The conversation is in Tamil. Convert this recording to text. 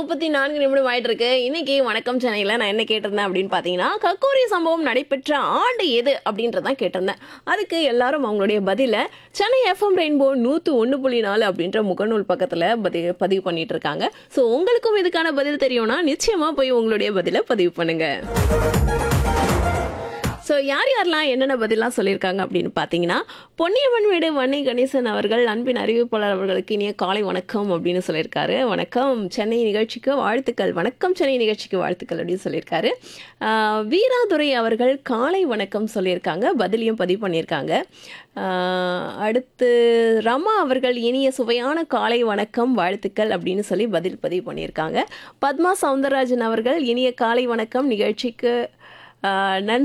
முப்பத்தி நான்கு நிமிடம் ஆயிட்டு இருக்கு இன்னைக்கு வணக்கம் சென்னையில் நான் என்ன கேட்டிருந்தேன் அப்படின்னு பார்த்தீங்கன்னா கக்கோரி சம்பவம் நடைபெற்ற ஆண்டு எது அப்படின்றதான் கேட்டிருந்தேன் அதுக்கு எல்லாரும் அவங்களுடைய பதிலை சென்னை எஃப்எம் ரெயின்போ நூற்று ஒன்று புள்ளி நாலு அப்படின்ற முகநூல் பக்கத்தில் பதி பதிவு பண்ணிட்டு இருக்காங்க ஸோ உங்களுக்கும் இதுக்கான பதில் தெரியும்னா நிச்சயமாக போய் உங்களுடைய பதிலை பதிவு பண்ணுங்க ஸோ யார் யாரெல்லாம் என்னென்ன பதிலாம் சொல்லியிருக்காங்க அப்படின்னு பார்த்தீங்கன்னா பொன்னியம்மன் வீடு வன்னி கணேசன் அவர்கள் அன்பின் அறிவிப்பாளர் அவர்களுக்கு இனிய காலை வணக்கம் அப்படின்னு சொல்லியிருக்காரு வணக்கம் சென்னை நிகழ்ச்சிக்கு வாழ்த்துக்கள் வணக்கம் சென்னை நிகழ்ச்சிக்கு வாழ்த்துக்கள் அப்படின்னு சொல்லியிருக்காரு ஆஹ் வீராதுரை அவர்கள் காலை வணக்கம் சொல்லியிருக்காங்க பதிலையும் பதிவு பண்ணியிருக்காங்க ஆஹ் அடுத்து ரமா அவர்கள் இனிய சுவையான காலை வணக்கம் வாழ்த்துக்கள் அப்படின்னு சொல்லி பதில் பதிவு பண்ணியிருக்காங்க பத்மா சவுந்தரராஜன் அவர்கள் இனிய காலை வணக்கம் நிகழ்ச்சிக்கு ஆஹ் நன்றி